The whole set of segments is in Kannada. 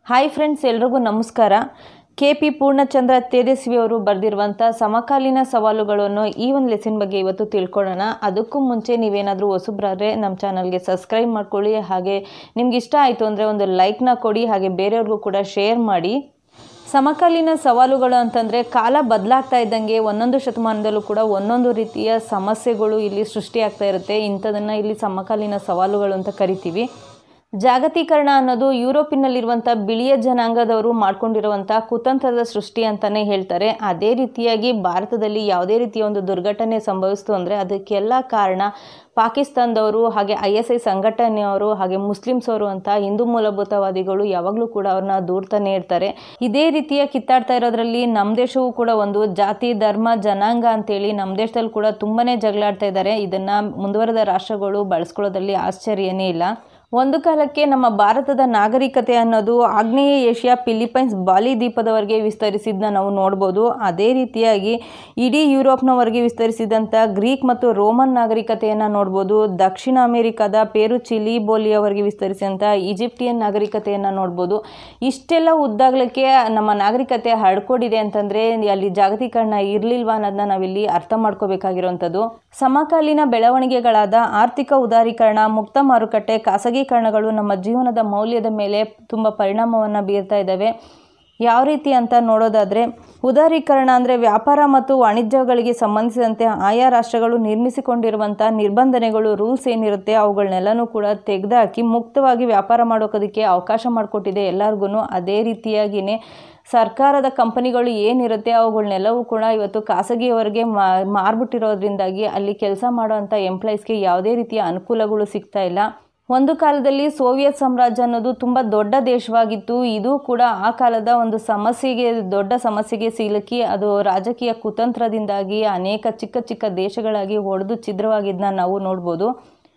ಹಾಯ್ ಫ್ರೆಂಡ್ಸ್ ಎಲ್ರಿಗೂ ನಮಸ್ಕಾರ ಕೆ ಪಿ ಪೂರ್ಣಚಂದ್ರ ತೇಜಸ್ವಿ ಅವರು ಬರೆದಿರುವಂಥ ಸಮಕಾಲೀನ ಸವಾಲುಗಳನ್ನು ಈ ಒಂದು ಲೆಸನ್ ಬಗ್ಗೆ ಇವತ್ತು ತಿಳ್ಕೊಳ್ಳೋಣ ಅದಕ್ಕೂ ಮುಂಚೆ ನೀವೇನಾದರೂ ಹೊಸಬ್ರಾದ್ರೆ ನಮ್ಮ ಚಾನಲ್ಗೆ ಸಬ್ಸ್ಕ್ರೈಬ್ ಮಾಡ್ಕೊಳ್ಳಿ ಹಾಗೆ ನಿಮ್ಗೆ ಇಷ್ಟ ಆಯಿತು ಅಂದರೆ ಒಂದು ಲೈಕ್ನ ಕೊಡಿ ಹಾಗೆ ಬೇರೆಯವ್ರಿಗೂ ಕೂಡ ಶೇರ್ ಮಾಡಿ ಸಮಕಾಲೀನ ಸವಾಲುಗಳು ಅಂತಂದರೆ ಕಾಲ ಬದಲಾಗ್ತಾ ಇದ್ದಂಗೆ ಒಂದೊಂದು ಶತಮಾನದಲ್ಲೂ ಕೂಡ ಒಂದೊಂದು ರೀತಿಯ ಸಮಸ್ಯೆಗಳು ಇಲ್ಲಿ ಸೃಷ್ಟಿಯಾಗ್ತಾ ಇರುತ್ತೆ ಇಂಥದನ್ನು ಇಲ್ಲಿ ಸಮಕಾಲೀನ ಸವಾಲುಗಳು ಅಂತ ಕರಿತೀವಿ ಜಾಗತೀಕರಣ ಅನ್ನೋದು ಯುರೋಪಿನಲ್ಲಿರುವಂಥ ಬಿಳಿಯ ಜನಾಂಗದವರು ಮಾಡ್ಕೊಂಡಿರುವಂಥ ಕುತಂತ್ರದ ಸೃಷ್ಟಿ ಅಂತಲೇ ಹೇಳ್ತಾರೆ ಅದೇ ರೀತಿಯಾಗಿ ಭಾರತದಲ್ಲಿ ಯಾವುದೇ ರೀತಿಯ ಒಂದು ದುರ್ಘಟನೆ ಸಂಭವಿಸ್ತು ಅಂದರೆ ಅದಕ್ಕೆಲ್ಲ ಕಾರಣ ಪಾಕಿಸ್ತಾನದವರು ಹಾಗೆ ಐ ಎಸ್ ಐ ಸಂಘಟನೆಯವರು ಹಾಗೆ ಮುಸ್ಲಿಮ್ಸ್ ಅವರು ಅಂತ ಹಿಂದೂ ಮೂಲಭೂತವಾದಿಗಳು ಯಾವಾಗಲೂ ಕೂಡ ಅವ್ರನ್ನ ದೂರ್ತಾನೆ ಇರ್ತಾರೆ ಇದೇ ರೀತಿಯ ಕಿತ್ತಾಡ್ತಾ ಇರೋದ್ರಲ್ಲಿ ನಮ್ಮ ದೇಶವೂ ಕೂಡ ಒಂದು ಜಾತಿ ಧರ್ಮ ಜನಾಂಗ ಅಂತೇಳಿ ನಮ್ಮ ದೇಶದಲ್ಲಿ ಕೂಡ ತುಂಬಾ ಜಗಳಾಡ್ತಾ ಇದ್ದಾರೆ ಇದನ್ನು ಮುಂದುವರೆದ ರಾಷ್ಟ್ರಗಳು ಬಳಸ್ಕೊಳ್ಳೋದ್ರಲ್ಲಿ ಆಶ್ಚರ್ಯನೇ ಇಲ್ಲ ಒಂದು ಕಾಲಕ್ಕೆ ನಮ್ಮ ಭಾರತದ ನಾಗರಿಕತೆ ಅನ್ನೋದು ಆಗ್ನೇಯ ಏಷ್ಯಾ ಫಿಲಿಪೈನ್ಸ್ ಬಾಲಿ ದ್ವೀಪದವರೆಗೆ ವಿಸ್ತರಿಸಿದ್ದನ್ನ ನಾವು ನೋಡ್ಬೋದು ಅದೇ ರೀತಿಯಾಗಿ ಇಡೀ ಯುರೋಪ್ನವರೆಗೆ ವಿಸ್ತರಿಸಿದಂಥ ಗ್ರೀಕ್ ಮತ್ತು ರೋಮನ್ ನಾಗರಿಕತೆಯನ್ನು ನೋಡ್ಬೋದು ದಕ್ಷಿಣ ಅಮೆರಿಕದ ಪೇರು ಚಿಲಿ ಬೋಲಿಯವರೆಗೆ ವಿಸ್ತರಿಸಿದಂಥ ಈಜಿಪ್ಟಿಯನ್ ನಾಗರಿಕತೆಯನ್ನು ನೋಡ್ಬೋದು ಇಷ್ಟೆಲ್ಲ ಉದ್ದಾಗಲಿಕ್ಕೆ ನಮ್ಮ ನಾಗರಿಕತೆ ಹರಡ್ಕೊಂಡಿದೆ ಅಂತಂದರೆ ಅಲ್ಲಿ ಜಾಗತೀಕರಣ ಇರಲಿಲ್ವಾ ಅನ್ನೋದನ್ನ ನಾವಿಲ್ಲಿ ಅರ್ಥ ಮಾಡ್ಕೋಬೇಕಾಗಿರುವಂಥದ್ದು ಸಮಕಾಲೀನ ಬೆಳವಣಿಗೆಗಳಾದ ಆರ್ಥಿಕ ಉದಾರೀಕರಣ ಮುಕ್ತ ಮಾರುಕಟ್ಟೆ ಖಾಸಗೀಕರಣಗಳು ನಮ್ಮ ಜೀವನದ ಮೌಲ್ಯದ ಮೇಲೆ ತುಂಬ ಪರಿಣಾಮವನ್ನು ಬೀರ್ತಾ ಇದ್ದಾವೆ ಯಾವ ರೀತಿ ಅಂತ ನೋಡೋದಾದರೆ ಉದಾರೀಕರಣ ಅಂದರೆ ವ್ಯಾಪಾರ ಮತ್ತು ವಾಣಿಜ್ಯಗಳಿಗೆ ಸಂಬಂಧಿಸಿದಂತೆ ಆಯಾ ರಾಷ್ಟ್ರಗಳು ನಿರ್ಮಿಸಿಕೊಂಡಿರುವಂಥ ನಿರ್ಬಂಧನೆಗಳು ರೂಲ್ಸ್ ಏನಿರುತ್ತೆ ಅವುಗಳನ್ನೆಲ್ಲನೂ ಕೂಡ ತೆಗೆದುಹಾಕಿ ಮುಕ್ತವಾಗಿ ವ್ಯಾಪಾರ ಮಾಡೋಕೋದಕ್ಕೆ ಅವಕಾಶ ಮಾಡಿಕೊಟ್ಟಿದೆ ಎಲ್ಲರಿಗೂ ಅದೇ ರೀತಿಯಾಗಿಯೇ ಸರ್ಕಾರದ ಕಂಪನಿಗಳು ಏನಿರುತ್ತೆ ಅವುಗಳನ್ನೆಲ್ಲವೂ ಕೂಡ ಇವತ್ತು ಖಾಸಗಿಯವರಿಗೆ ಮಾರ್ಬಿಟ್ಟಿರೋದ್ರಿಂದಾಗಿ ಅಲ್ಲಿ ಕೆಲಸ ಮಾಡೋವಂಥ ಎಂಪ್ಲಾಯೀಸ್ಗೆ ಯಾವುದೇ ರೀತಿಯ ಅನುಕೂಲಗಳು ಸಿಗ್ತಾ ಇಲ್ಲ ಒಂದು ಕಾಲದಲ್ಲಿ ಸೋವಿಯತ್ ಸಾಮ್ರಾಜ್ಯ ಅನ್ನೋದು ತುಂಬ ದೊಡ್ಡ ದೇಶವಾಗಿತ್ತು ಇದು ಕೂಡ ಆ ಕಾಲದ ಒಂದು ಸಮಸ್ಯೆಗೆ ದೊಡ್ಡ ಸಮಸ್ಯೆಗೆ ಸಿಲುಕಿ ಅದು ರಾಜಕೀಯ ಕುತಂತ್ರದಿಂದಾಗಿ ಅನೇಕ ಚಿಕ್ಕ ಚಿಕ್ಕ ದೇಶಗಳಾಗಿ ಒಡೆದು ಛಿದ್ರವಾಗಿದ್ದನ್ನ ನಾವು ನೋಡ್ಬೋದು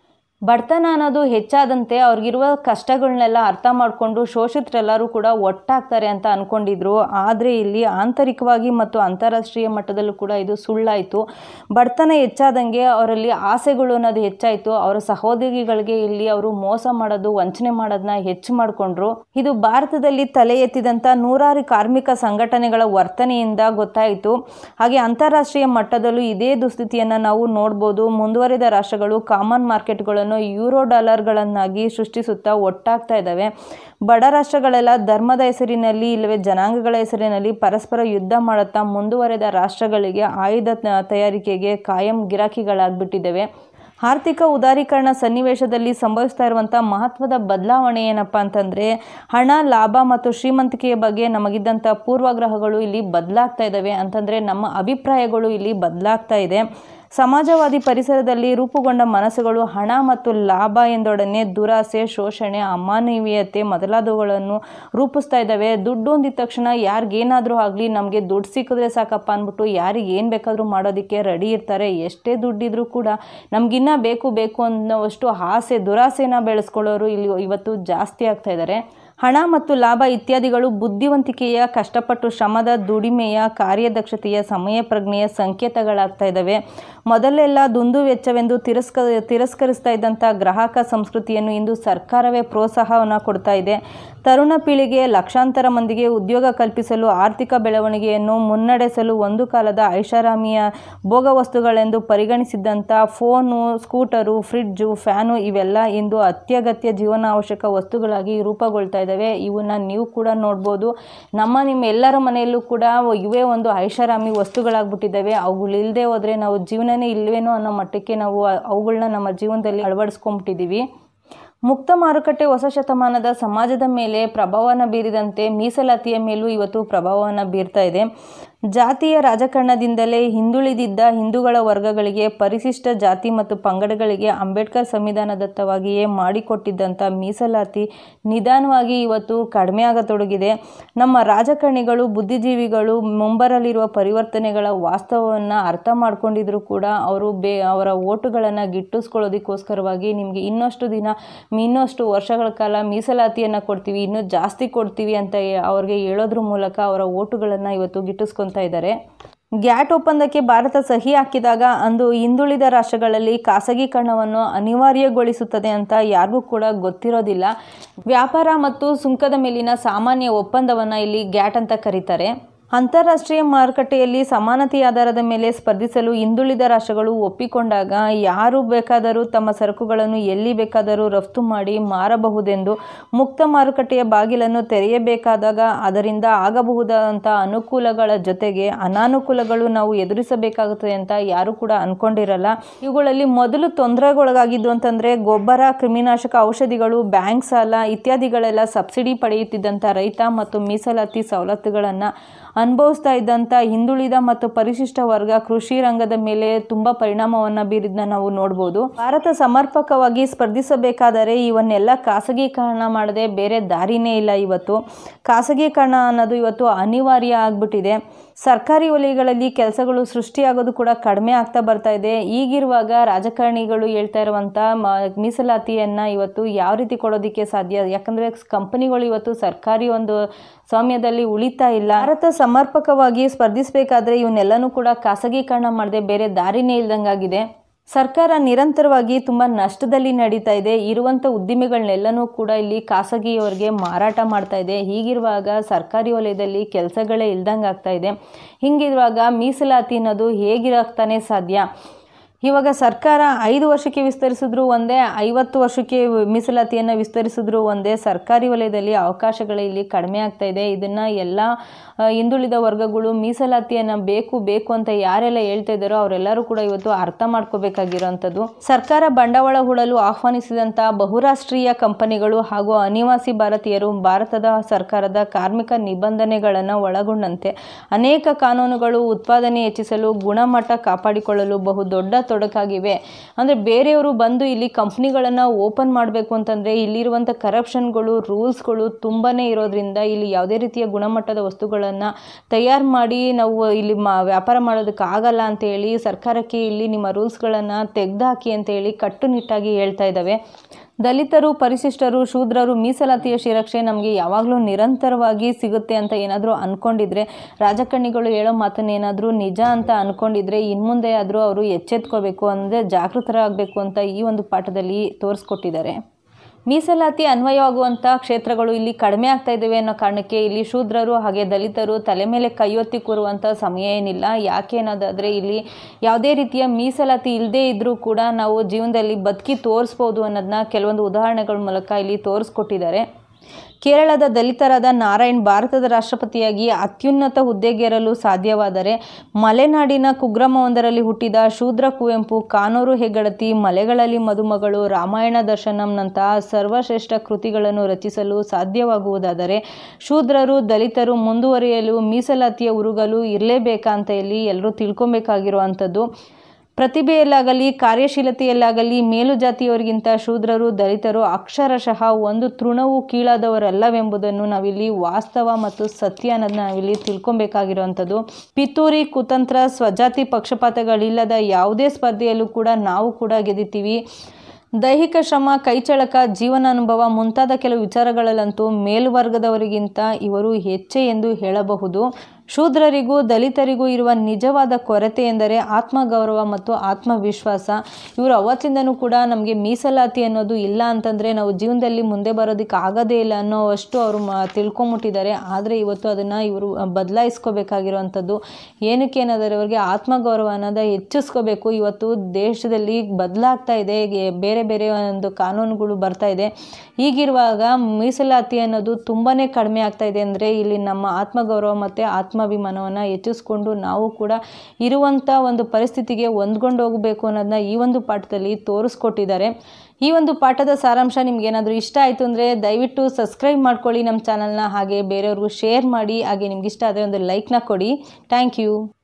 ಬಡತನ ಅನ್ನೋದು ಹೆಚ್ಚಾದಂತೆ ಅವ್ರಿಗಿರುವ ಕಷ್ಟಗಳನ್ನೆಲ್ಲ ಅರ್ಥ ಮಾಡಿಕೊಂಡು ಶೋಷಿತರೆಲ್ಲರೂ ಕೂಡ ಒಟ್ಟಾಗ್ತಾರೆ ಅಂತ ಅಂದ್ಕೊಂಡಿದ್ರು ಆದರೆ ಇಲ್ಲಿ ಆಂತರಿಕವಾಗಿ ಮತ್ತು ಅಂತಾರಾಷ್ಟ್ರೀಯ ಮಟ್ಟದಲ್ಲೂ ಕೂಡ ಇದು ಸುಳ್ಳಾಯಿತು ಬಡತನ ಹೆಚ್ಚಾದಂಗೆ ಅವರಲ್ಲಿ ಆಸೆಗಳು ಅನ್ನೋದು ಹೆಚ್ಚಾಯಿತು ಅವರ ಸಹೋದರಿಗಳಿಗೆ ಇಲ್ಲಿ ಅವರು ಮೋಸ ಮಾಡೋದು ವಂಚನೆ ಮಾಡೋದನ್ನ ಹೆಚ್ಚು ಮಾಡಿಕೊಂಡ್ರು ಇದು ಭಾರತದಲ್ಲಿ ತಲೆ ಎತ್ತಿದಂಥ ನೂರಾರು ಕಾರ್ಮಿಕ ಸಂಘಟನೆಗಳ ವರ್ತನೆಯಿಂದ ಗೊತ್ತಾಯಿತು ಹಾಗೆ ಅಂತಾರಾಷ್ಟ್ರೀಯ ಮಟ್ಟದಲ್ಲೂ ಇದೇ ದುಸ್ಥಿತಿಯನ್ನು ನಾವು ನೋಡ್ಬೋದು ಮುಂದುವರಿದ ರಾಷ್ಟ್ರಗಳು ಕಾಮನ್ ಮಾರ್ಕೆಟ್ಗಳನ್ನು ಯೂರೋ ಡಾಲರ್ಗಳನ್ನಾಗಿ ಸೃಷ್ಟಿಸುತ್ತಾ ಒಟ್ಟಾಗ್ತಾ ಇದ್ದಾವೆ ಬಡ ರಾಷ್ಟ್ರಗಳೆಲ್ಲ ಧರ್ಮದ ಹೆಸರಿನಲ್ಲಿ ಇಲ್ಲವೇ ಜನಾಂಗಗಳ ಹೆಸರಿನಲ್ಲಿ ಪರಸ್ಪರ ಯುದ್ಧ ಮಾಡುತ್ತಾ ಮುಂದುವರೆದ ರಾಷ್ಟ್ರಗಳಿಗೆ ಆಯುಧ ತಯಾರಿಕೆಗೆ ಕಾಯಂ ಗಿರಾಕಿಗಳಾಗ್ಬಿಟ್ಟಿದ್ದಾವೆ ಆರ್ಥಿಕ ಉದಾರೀಕರಣ ಸನ್ನಿವೇಶದಲ್ಲಿ ಸಂಭವಿಸ್ತಾ ಇರುವಂಥ ಮಹತ್ವದ ಬದಲಾವಣೆ ಏನಪ್ಪ ಅಂತಂದರೆ ಹಣ ಲಾಭ ಮತ್ತು ಶ್ರೀಮಂತಿಕೆಯ ಬಗ್ಗೆ ನಮಗಿದ್ದಂಥ ಪೂರ್ವಗ್ರಹಗಳು ಇಲ್ಲಿ ಬದಲಾಗ್ತಾ ಇದ್ದಾವೆ ಅಂತಂದರೆ ನಮ್ಮ ಅಭಿಪ್ರಾಯಗಳು ಇಲ್ಲಿ ಬದಲಾಗ್ತಾ ಇದೆ ಸಮಾಜವಾದಿ ಪರಿಸರದಲ್ಲಿ ರೂಪುಗೊಂಡ ಮನಸ್ಸುಗಳು ಹಣ ಮತ್ತು ಲಾಭ ಎಂದೊಡನೆ ದುರಾಸೆ ಶೋಷಣೆ ಅಮಾನವೀಯತೆ ಮೊದಲಾದವುಗಳನ್ನು ರೂಪಿಸ್ತಾ ಇದ್ದಾವೆ ದುಡ್ಡು ಅಂದಿದ ತಕ್ಷಣ ಯಾರಿಗೇನಾದರೂ ಆಗಲಿ ನಮಗೆ ದುಡ್ಡು ಸಿಕ್ಕಿದ್ರೆ ಸಾಕಪ್ಪ ಅಂದ್ಬಿಟ್ಟು ಯಾರಿಗೆ ಏನು ಬೇಕಾದರೂ ಮಾಡೋದಕ್ಕೆ ರೆಡಿ ಇರ್ತಾರೆ ಎಷ್ಟೇ ದುಡ್ಡಿದ್ರೂ ಕೂಡ ನಮಗಿನ್ನ ಬೇಕು ಬೇಕು ಅನ್ನೋವಷ್ಟು ಆಸೆ ದುರಾಸೆನ ಬೆಳೆಸ್ಕೊಳ್ಳೋರು ಇಲ್ಲಿ ಇವತ್ತು ಜಾಸ್ತಿ ಆಗ್ತಾ ಇದ್ದಾರೆ ಹಣ ಮತ್ತು ಲಾಭ ಇತ್ಯಾದಿಗಳು ಬುದ್ಧಿವಂತಿಕೆಯ ಕಷ್ಟಪಟ್ಟು ಶ್ರಮದ ದುಡಿಮೆಯ ಕಾರ್ಯದಕ್ಷತೆಯ ಸಮಯ ಪ್ರಜ್ಞೆಯ ಸಂಕೇತಗಳಾಗ್ತಾ ಇದ್ದಾವೆ ಮೊದಲೆಲ್ಲ ದುಂದು ವೆಚ್ಚವೆಂದು ತಿರಸ್ಕ ತಿರಸ್ಕರಿಸ್ತಾ ಇದ್ದಂಥ ಗ್ರಾಹಕ ಸಂಸ್ಕೃತಿಯನ್ನು ಇಂದು ಸರ್ಕಾರವೇ ಪ್ರೋತ್ಸಾಹವನ್ನು ಕೊಡ್ತಾ ಇದೆ ತರುಣ ಪೀಳಿಗೆ ಲಕ್ಷಾಂತರ ಮಂದಿಗೆ ಉದ್ಯೋಗ ಕಲ್ಪಿಸಲು ಆರ್ಥಿಕ ಬೆಳವಣಿಗೆಯನ್ನು ಮುನ್ನಡೆಸಲು ಒಂದು ಕಾಲದ ಐಷಾರಾಮಿಯ ಭೋಗ ವಸ್ತುಗಳೆಂದು ಪರಿಗಣಿಸಿದ್ದಂಥ ಫೋನು ಸ್ಕೂಟರು ಫ್ರಿಡ್ಜು ಫ್ಯಾನು ಇವೆಲ್ಲ ಇಂದು ಅತ್ಯಗತ್ಯ ಜೀವನಾವಶ್ಯಕ ವಸ್ತುಗಳಾಗಿ ರೂಪುಗೊಳ್ತಾ ಇದ್ದಾವೆ ಇವನ್ನ ನೀವು ಕೂಡ ನೋಡ್ಬೋದು ನಮ್ಮ ನಿಮ್ಮ ಎಲ್ಲರ ಮನೆಯಲ್ಲೂ ಕೂಡ ಇವೇ ಒಂದು ಐಷಾರಾಮಿ ವಸ್ತುಗಳಾಗ್ಬಿಟ್ಟಿದ್ದಾವೆ ಅವುಗಳಿಲ್ಲದೆ ಹೋದರೆ ನಾವು ಜೀವನನೇ ಇಲ್ವೇನೋ ಅನ್ನೋ ಮಟ್ಟಕ್ಕೆ ನಾವು ಅವುಗಳನ್ನ ನಮ್ಮ ಜೀವನದಲ್ಲಿ ಅಳವಡಿಸ್ಕೊಂಡ್ಬಿಟ್ಟಿದ್ದೀವಿ ಮುಕ್ತ ಮಾರುಕಟ್ಟೆ ಹೊಸ ಶತಮಾನದ ಸಮಾಜದ ಮೇಲೆ ಪ್ರಭಾವವನ್ನು ಬೀರಿದಂತೆ ಮೀಸಲಾತಿಯ ಮೇಲೂ ಇವತ್ತು ಪ್ರಭಾವವನ್ನು ಬೀರ್ತಾ ಇದೆ ಜಾತಿಯ ರಾಜಕಾರಣದಿಂದಲೇ ಹಿಂದುಳಿದಿದ್ದ ಹಿಂದೂಗಳ ವರ್ಗಗಳಿಗೆ ಪರಿಶಿಷ್ಟ ಜಾತಿ ಮತ್ತು ಪಂಗಡಗಳಿಗೆ ಅಂಬೇಡ್ಕರ್ ಸಂವಿಧಾನದತ್ತವಾಗಿಯೇ ಮಾಡಿಕೊಟ್ಟಿದ್ದಂಥ ಮೀಸಲಾತಿ ನಿಧಾನವಾಗಿ ಇವತ್ತು ಕಡಿಮೆ ಆಗತೊಡಗಿದೆ ನಮ್ಮ ರಾಜಕಾರಣಿಗಳು ಬುದ್ಧಿಜೀವಿಗಳು ಮುಂಬರಲಿರುವ ಪರಿವರ್ತನೆಗಳ ವಾಸ್ತವವನ್ನು ಅರ್ಥ ಮಾಡ್ಕೊಂಡಿದ್ರು ಕೂಡ ಅವರು ಬೇ ಅವರ ಓಟುಗಳನ್ನು ಗಿಟ್ಟಿಸ್ಕೊಳ್ಳೋದಕ್ಕೋಸ್ಕರವಾಗಿ ನಿಮಗೆ ಇನ್ನಷ್ಟು ದಿನ ಇನ್ನಷ್ಟು ವರ್ಷಗಳ ಕಾಲ ಮೀಸಲಾತಿಯನ್ನು ಕೊಡ್ತೀವಿ ಇನ್ನೂ ಜಾಸ್ತಿ ಕೊಡ್ತೀವಿ ಅಂತ ಅವ್ರಿಗೆ ಹೇಳೋದ್ರ ಮೂಲಕ ಅವರ ಓಟುಗಳನ್ನು ಇವತ್ತು ಗಿಟ್ಟಿಸ್ಕೊತಾ ಇದ್ದಾರೆ ಗ್ಯಾಟ್ ಒಪ್ಪಂದಕ್ಕೆ ಭಾರತ ಸಹಿ ಹಾಕಿದಾಗ ಅಂದು ಹಿಂದುಳಿದ ರಾಷ್ಟ್ರಗಳಲ್ಲಿ ಖಾಸಗೀಕರಣವನ್ನು ಅನಿವಾರ್ಯಗೊಳಿಸುತ್ತದೆ ಅಂತ ಯಾರಿಗೂ ಕೂಡ ಗೊತ್ತಿರೋದಿಲ್ಲ ವ್ಯಾಪಾರ ಮತ್ತು ಸುಂಕದ ಮೇಲಿನ ಸಾಮಾನ್ಯ ಒಪ್ಪಂದವನ್ನು ಇಲ್ಲಿ ಗ್ಯಾಟ್ ಅಂತ ಕರೀತಾರೆ ಅಂತಾರಾಷ್ಟ್ರೀಯ ಮಾರುಕಟ್ಟೆಯಲ್ಲಿ ಸಮಾನತೆಯ ಆಧಾರದ ಮೇಲೆ ಸ್ಪರ್ಧಿಸಲು ಹಿಂದುಳಿದ ರಾಷ್ಟ್ರಗಳು ಒಪ್ಪಿಕೊಂಡಾಗ ಯಾರು ಬೇಕಾದರೂ ತಮ್ಮ ಸರಕುಗಳನ್ನು ಎಲ್ಲಿ ಬೇಕಾದರೂ ರಫ್ತು ಮಾಡಿ ಮಾರಬಹುದೆಂದು ಮುಕ್ತ ಮಾರುಕಟ್ಟೆಯ ಬಾಗಿಲನ್ನು ತೆರೆಯಬೇಕಾದಾಗ ಅದರಿಂದ ಆಗಬಹುದಾದಂಥ ಅನುಕೂಲಗಳ ಜೊತೆಗೆ ಅನಾನುಕೂಲಗಳು ನಾವು ಎದುರಿಸಬೇಕಾಗುತ್ತದೆ ಅಂತ ಯಾರು ಕೂಡ ಅನ್ಕೊಂಡಿರಲ್ಲ ಇವುಗಳಲ್ಲಿ ಮೊದಲು ತೊಂದರೆಗೊಳಗಾಗಿದ್ದು ಅಂತಂದರೆ ಗೊಬ್ಬರ ಕ್ರಿಮಿನಾಶಕ ಔಷಧಿಗಳು ಬ್ಯಾಂಕ್ ಸಾಲ ಇತ್ಯಾದಿಗಳೆಲ್ಲ ಸಬ್ಸಿಡಿ ಪಡೆಯುತ್ತಿದ್ದಂಥ ರೈತ ಮತ್ತು ಮೀಸಲಾತಿ ಸವಲತ್ತುಗಳನ್ನು ಅನುಭವಿಸ್ತಾ ಇದ್ದಂಥ ಹಿಂದುಳಿದ ಮತ್ತು ಪರಿಶಿಷ್ಟ ವರ್ಗ ಕೃಷಿ ರಂಗದ ಮೇಲೆ ತುಂಬ ಪರಿಣಾಮವನ್ನು ಬೀರಿದ್ನ ನಾವು ನೋಡ್ಬೋದು ಭಾರತ ಸಮರ್ಪಕವಾಗಿ ಸ್ಪರ್ಧಿಸಬೇಕಾದರೆ ಇವನ್ನೆಲ್ಲ ಖಾಸಗೀಕರಣ ಮಾಡದೆ ಬೇರೆ ದಾರಿನೇ ಇಲ್ಲ ಇವತ್ತು ಖಾಸಗೀಕರಣ ಅನ್ನೋದು ಇವತ್ತು ಅನಿವಾರ್ಯ ಆಗಿಬಿಟ್ಟಿದೆ ಸರ್ಕಾರಿ ವಲಯಗಳಲ್ಲಿ ಕೆಲಸಗಳು ಸೃಷ್ಟಿಯಾಗೋದು ಕೂಡ ಕಡಿಮೆ ಆಗ್ತಾ ಬರ್ತಾ ಇದೆ ಈಗಿರುವಾಗ ರಾಜಕಾರಣಿಗಳು ಹೇಳ್ತಾ ಇರುವಂಥ ಮ ಮೀಸಲಾತಿಯನ್ನು ಇವತ್ತು ಯಾವ ರೀತಿ ಕೊಡೋದಕ್ಕೆ ಸಾಧ್ಯ ಯಾಕಂದರೆ ಕಂಪನಿಗಳು ಇವತ್ತು ಸರ್ಕಾರಿ ಒಂದು ಸ್ವಾಮ್ಯದಲ್ಲಿ ಉಳಿತಾ ಇಲ್ಲ ಭಾರತ ಸಮರ್ಪಕವಾಗಿ ಸ್ಪರ್ಧಿಸಬೇಕಾದ್ರೆ ಇವನ್ನೆಲ್ಲನೂ ಕೂಡ ಖಾಸಗೀಕರಣ ಮಾಡದೆ ಬೇರೆ ದಾರಿನೇ ಇಲ್ದಂಗಾಗಿದೆ ಸರ್ಕಾರ ನಿರಂತರವಾಗಿ ತುಂಬ ನಷ್ಟದಲ್ಲಿ ನಡೀತಾ ಇದೆ ಇರುವಂಥ ಉದ್ದಿಮೆಗಳನ್ನೆಲ್ಲನೂ ಕೂಡ ಇಲ್ಲಿ ಖಾಸಗಿಯವರಿಗೆ ಮಾರಾಟ ಮಾಡ್ತಾ ಇದೆ ಹೀಗಿರುವಾಗ ಸರ್ಕಾರಿ ವಲಯದಲ್ಲಿ ಕೆಲಸಗಳೇ ಇಲ್ದಂಗೆ ಆಗ್ತಾ ಇದೆ ಹೀಗಿರುವಾಗ ಮೀಸಲಾತಿ ಅನ್ನೋದು ಹೇಗಿರಕ್ತಾನೆ ಸಾಧ್ಯ ಇವಾಗ ಸರ್ಕಾರ ಐದು ವರ್ಷಕ್ಕೆ ವಿಸ್ತರಿಸಿದ್ರು ಒಂದೇ ಐವತ್ತು ವರ್ಷಕ್ಕೆ ಮೀಸಲಾತಿಯನ್ನು ವಿಸ್ತರಿಸಿದ್ರು ಒಂದೇ ಸರ್ಕಾರಿ ವಲಯದಲ್ಲಿ ಅವಕಾಶಗಳು ಇಲ್ಲಿ ಕಡಿಮೆ ಆಗ್ತಾ ಇದೆ ಇದನ್ನು ಎಲ್ಲ ಹಿಂದುಳಿದ ವರ್ಗಗಳು ಮೀಸಲಾತಿಯನ್ನು ಬೇಕು ಬೇಕು ಅಂತ ಯಾರೆಲ್ಲ ಹೇಳ್ತಾ ಇದ್ದಾರೋ ಅವರೆಲ್ಲರೂ ಕೂಡ ಇವತ್ತು ಅರ್ಥ ಮಾಡ್ಕೋಬೇಕಾಗಿರೋವಂಥದ್ದು ಸರ್ಕಾರ ಬಂಡವಾಳ ಹೂಡಲು ಆಹ್ವಾನಿಸಿದಂಥ ಬಹುರಾಷ್ಟ್ರೀಯ ಕಂಪನಿಗಳು ಹಾಗೂ ಅನಿವಾಸಿ ಭಾರತೀಯರು ಭಾರತದ ಸರ್ಕಾರದ ಕಾರ್ಮಿಕ ನಿಬಂಧನೆಗಳನ್ನು ಒಳಗೊಂಡಂತೆ ಅನೇಕ ಕಾನೂನುಗಳು ಉತ್ಪಾದನೆ ಹೆಚ್ಚಿಸಲು ಗುಣಮಟ್ಟ ಕಾಪಾಡಿಕೊಳ್ಳಲು ಬಹು ದೊಡ್ಡ ತೊಡಕಾಗಿವೆ ಅಂದರೆ ಬೇರೆಯವರು ಬಂದು ಇಲ್ಲಿ ಕಂಪ್ನಿಗಳನ್ನು ಓಪನ್ ಮಾಡಬೇಕು ಅಂತಂದರೆ ಇಲ್ಲಿರುವಂಥ ಕರಪ್ಷನ್ಗಳು ರೂಲ್ಸ್ಗಳು ತುಂಬಾ ಇರೋದ್ರಿಂದ ಇಲ್ಲಿ ಯಾವುದೇ ರೀತಿಯ ಗುಣಮಟ್ಟದ ವಸ್ತುಗಳನ್ನು ತಯಾರು ಮಾಡಿ ನಾವು ಇಲ್ಲಿ ಮಾ ವ್ಯಾಪಾರ ಮಾಡೋದಕ್ಕೆ ಆಗಲ್ಲ ಅಂತೇಳಿ ಸರ್ಕಾರಕ್ಕೆ ಇಲ್ಲಿ ನಿಮ್ಮ ರೂಲ್ಸ್ಗಳನ್ನು ತೆಗೆದುಹಾಕಿ ಅಂತೇಳಿ ಕಟ್ಟುನಿಟ್ಟಾಗಿ ಹೇಳ್ತಾ ಇದ್ದಾವೆ ದಲಿತರು ಪರಿಶಿಷ್ಟರು ಶೂದ್ರರು ಮೀಸಲಾತಿಯ ಶಿರಕ್ಷೆ ನಮಗೆ ಯಾವಾಗಲೂ ನಿರಂತರವಾಗಿ ಸಿಗುತ್ತೆ ಅಂತ ಏನಾದರೂ ಅಂದ್ಕೊಂಡಿದ್ರೆ ರಾಜಕಾರಣಿಗಳು ಹೇಳೋ ಮಾತನ್ನ ಏನಾದರೂ ನಿಜ ಅಂತ ಅಂದ್ಕೊಂಡಿದ್ರೆ ಇನ್ಮುಂದೆ ಆದರೂ ಅವರು ಎಚ್ಚೆತ್ಕೋಬೇಕು ಅಂದರೆ ಜಾಗೃತರಾಗಬೇಕು ಅಂತ ಈ ಒಂದು ಪಾಠದಲ್ಲಿ ತೋರಿಸ್ಕೊಟ್ಟಿದ್ದಾರೆ ಮೀಸಲಾತಿ ಅನ್ವಯವಾಗುವಂಥ ಕ್ಷೇತ್ರಗಳು ಇಲ್ಲಿ ಕಡಿಮೆ ಆಗ್ತಾ ಇದ್ದಾವೆ ಅನ್ನೋ ಕಾರಣಕ್ಕೆ ಇಲ್ಲಿ ಶೂದ್ರರು ಹಾಗೆ ದಲಿತರು ತಲೆ ಮೇಲೆ ಕೈಯೊತ್ತಿ ಕೂರುವಂಥ ಸಮಯ ಏನಿಲ್ಲ ಯಾಕೆ ಅನ್ನೋದಾದರೆ ಇಲ್ಲಿ ಯಾವುದೇ ರೀತಿಯ ಮೀಸಲಾತಿ ಇಲ್ಲದೇ ಇದ್ದರೂ ಕೂಡ ನಾವು ಜೀವನದಲ್ಲಿ ಬದುಕಿ ತೋರಿಸ್ಬೋದು ಅನ್ನೋದನ್ನ ಕೆಲವೊಂದು ಉದಾಹರಣೆಗಳ ಮೂಲಕ ಇಲ್ಲಿ ತೋರಿಸ್ಕೊಟ್ಟಿದ್ದಾರೆ ಕೇರಳದ ದಲಿತರಾದ ನಾರಾಯಣ್ ಭಾರತದ ರಾಷ್ಟ್ರಪತಿಯಾಗಿ ಅತ್ಯುನ್ನತ ಹುದ್ದೆಗೇರಲು ಸಾಧ್ಯವಾದರೆ ಮಲೆನಾಡಿನ ಕುಗ್ರಾಮವೊಂದರಲ್ಲಿ ಹುಟ್ಟಿದ ಶೂದ್ರ ಕುವೆಂಪು ಕಾನೂರು ಹೆಗ್ಗಡತಿ ಮಲೆಗಳಲ್ಲಿ ಮದುಮಗಳು ರಾಮಾಯಣ ದರ್ಶನಂನಂತಹ ಸರ್ವಶ್ರೇಷ್ಠ ಕೃತಿಗಳನ್ನು ರಚಿಸಲು ಸಾಧ್ಯವಾಗುವುದಾದರೆ ಶೂದ್ರರು ದಲಿತರು ಮುಂದುವರಿಯಲು ಮೀಸಲಾತಿಯ ಉರುಗಲು ಇರಲೇಬೇಕಾ ಅಂತ ಇಲ್ಲಿ ಎಲ್ಲರೂ ತಿಳ್ಕೊಬೇಕಾಗಿರುವಂಥದ್ದು ಪ್ರತಿಭೆಯಲ್ಲಾಗಲಿ ಕಾರ್ಯಶೀಲತೆಯಲ್ಲಾಗಲಿ ಮೇಲು ಜಾತಿಯವರಿಗಿಂತ ಶೂದ್ರರು ದಲಿತರು ಅಕ್ಷರಶಃ ಒಂದು ತೃಣವು ಕೀಳಾದವರಲ್ಲವೆಂಬುದನ್ನು ನಾವಿಲ್ಲಿ ವಾಸ್ತವ ಮತ್ತು ಸತ್ಯ ಅನ್ನೋದನ್ನ ನಾವಿಲ್ಲಿ ತಿಳ್ಕೊಬೇಕಾಗಿರುವಂಥದ್ದು ಪಿತೂರಿ ಕುತಂತ್ರ ಸ್ವಜಾತಿ ಪಕ್ಷಪಾತಗಳಿಲ್ಲದ ಯಾವುದೇ ಸ್ಪರ್ಧೆಯಲ್ಲೂ ಕೂಡ ನಾವು ಕೂಡ ಗೆದ್ದಿತೀವಿ ದೈಹಿಕ ಶ್ರಮ ಕೈಚಳಕ ಜೀವನಾನುಭವ ಮುಂತಾದ ಕೆಲವು ವಿಚಾರಗಳಲ್ಲಂತೂ ಮೇಲ್ವರ್ಗದವರಿಗಿಂತ ಇವರು ಹೆಚ್ಚೆ ಎಂದು ಹೇಳಬಹುದು ಶೂದ್ರರಿಗೂ ದಲಿತರಿಗೂ ಇರುವ ನಿಜವಾದ ಕೊರತೆ ಎಂದರೆ ಆತ್ಮಗೌರವ ಮತ್ತು ಆತ್ಮವಿಶ್ವಾಸ ಇವರು ಅವತ್ತಿಂದನೂ ಕೂಡ ನಮಗೆ ಮೀಸಲಾತಿ ಅನ್ನೋದು ಇಲ್ಲ ಅಂತಂದರೆ ನಾವು ಜೀವನದಲ್ಲಿ ಮುಂದೆ ಬರೋದಕ್ಕೆ ಆಗೋದೇ ಇಲ್ಲ ಅನ್ನೋವಷ್ಟು ಅವರು ಮ ತಿಳ್ಕೊಂಬಿಟ್ಟಿದ್ದಾರೆ ಆದರೆ ಇವತ್ತು ಅದನ್ನು ಇವರು ಬದಲಾಯಿಸ್ಕೋಬೇಕಾಗಿರುವಂಥದ್ದು ಏನಕ್ಕೆ ಅನ್ನೋದರೆ ಅವರಿಗೆ ಆತ್ಮಗೌರವ ಅನ್ನೋದ ಹೆಚ್ಚಿಸ್ಕೋಬೇಕು ಇವತ್ತು ದೇಶದಲ್ಲಿ ಬದಲಾಗ್ತಾ ಇದೆ ಗೆ- ಬೇರೆ ಬೇರೆ ಒಂದು ಕಾನೂನುಗಳು ಬರ್ತಾ ಇದೆ ಹೀಗಿರುವಾಗ ಮೀಸಲಾತಿ ಅನ್ನೋದು ತುಂಬಾ ಕಡಿಮೆ ಆಗ್ತಾ ಇದೆ ಅಂದರೆ ಇಲ್ಲಿ ನಮ್ಮ ಆತ್ಮಗೌರವ ಮತ್ತು ಆತ್ಮಾಭಿಮಾನವನ್ನು ಹೆಚ್ಚಿಸ್ಕೊಂಡು ನಾವು ಕೂಡ ಇರುವಂಥ ಒಂದು ಪರಿಸ್ಥಿತಿಗೆ ಹೊಂದ್ಕೊಂಡು ಹೋಗಬೇಕು ಅನ್ನೋದನ್ನ ಈ ಒಂದು ಪಾಠದಲ್ಲಿ ತೋರಿಸ್ಕೊಟ್ಟಿದ್ದಾರೆ ಈ ಒಂದು ಪಾಠದ ಸಾರಾಂಶ ನಿಮ್ಗೇನಾದರೂ ಇಷ್ಟ ಆಯಿತು ಅಂದರೆ ದಯವಿಟ್ಟು ಸಬ್ಸ್ಕ್ರೈಬ್ ಮಾಡ್ಕೊಳ್ಳಿ ನಮ್ಮ ಚಾನಲ್ನ ಹಾಗೆ ಬೇರೆಯವ್ರಿಗೂ ಶೇರ್ ಮಾಡಿ ಹಾಗೆ ನಿಮ್ಗೆ ಇಷ್ಟ ಆದರೆ ಒಂದು ಲೈಕ್ನ ಕೊಡಿ ಥ್ಯಾಂಕ್ ಯು